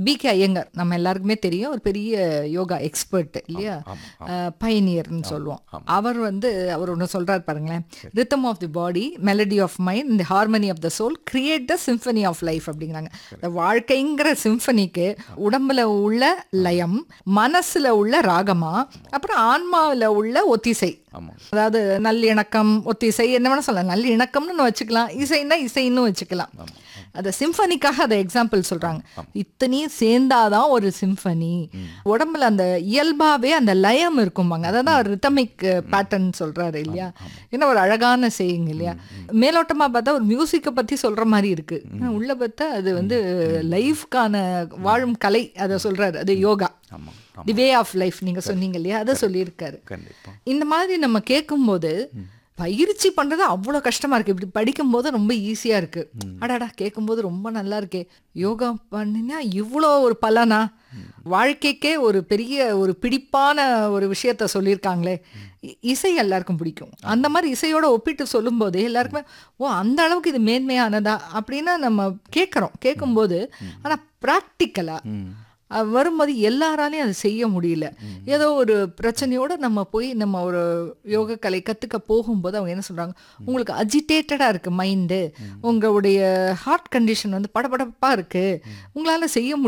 B K Iyengar நம்ம எல்லாருக்குமே தெரியும் ஒரு பெரிய யோகா எக்ஸ்பர்ட் இல்லையா பயனியர்னு சொல்லுவோம் அவர் வந்து அவர் ஒன்று சொல்றாரு பாருங்களேன் rhythm of the body melody of mind இந்த harmony of the soul create the symphony of life அப்படிங்கிறாங்க இந்த வாழ்க்கைங்கிற சிம்பனிக்கு உடம்புல உள்ள லயம் மனசுல உள்ள ராகமா அப்புறம் ஆன்மாவில் உள்ள ஒத்திசை ஆமாம் அதாவது நல்லிணக்கம் ஒத்திசை என்ன வேணா சொல்லலாம் நல்லிணக்கம்னு வச்சுக்கலாம் இசைன்னா இசைன்னு வச்சுக்கலாம் அதை சிம்பனிக்காக அதை எக்ஸாம்பிள் சொல்றாங்க இத்தனையும் சேர்ந்தாதான் ஒரு சிம்பனி உடம்புல அந்த இயல்பாவே அந்த லயம் இருக்கும்பாங்க அதான் ரித்தமிக் பேட்டர்ன் சொல்றாரு இல்லையா என்ன ஒரு அழகான செய்யுங்க இல்லையா மேலோட்டமா பார்த்தா ஒரு மியூசிக்கை பத்தி சொல்ற மாதிரி இருக்கு ஆனா உள்ள பார்த்தா அது வந்து லைஃப்கான வாழும் கலை அதை சொல்றாரு அது யோகா ஆமாம் தி வே ஆஃப் லைஃப் நீங்க சொன்னீங்க இல்லையா அதை சொல்லியிருக்காரு கண்டிப்பாக இந்த மாதிரி நம்ம கேட்கும்போது பயிற்சி பண்றது அவ்வளோ கஷ்டமா இருக்கு இப்படி படிக்கும்போது ரொம்ப ஈஸியா இருக்கு அடாடா கேட்கும்போது ரொம்ப நல்லா இருக்கே யோகா பண்ணினா இவ்வளோ ஒரு பலனா வாழ்க்கைக்கே ஒரு பெரிய ஒரு பிடிப்பான ஒரு விஷயத்த சொல்லியிருக்காங்களே இ- இசை எல்லாருக்கும் பிடிக்கும் அந்த மாதிரி இசையோட ஒப்பிட்டு சொல்லும்போது எல்லாருக்குமே ஓ அந்த அளவுக்கு இது மேன்மையானதா அப்படின்னு நம்ம கேட்குறோம் கேட்கும்போது ஆனா ப்ராக்டிக்கலா அஹ் வரும்போது எல்லாராலையும் அதை செய்ய முடியல ஏதோ ஒரு பிரச்சனையோட நம்ம போய் நம்ம ஒரு யோக கலை கத்துக்க போகும்போது அவங்க என்ன சொல்றாங்க உங்களுக்கு அஜிடேட்டடா இருக்கு மைண்டு உங்களுடைய ஹார்ட் கண்டிஷன் வந்து படபடப்பா இருக்கு உங்களால செய்ய முடியல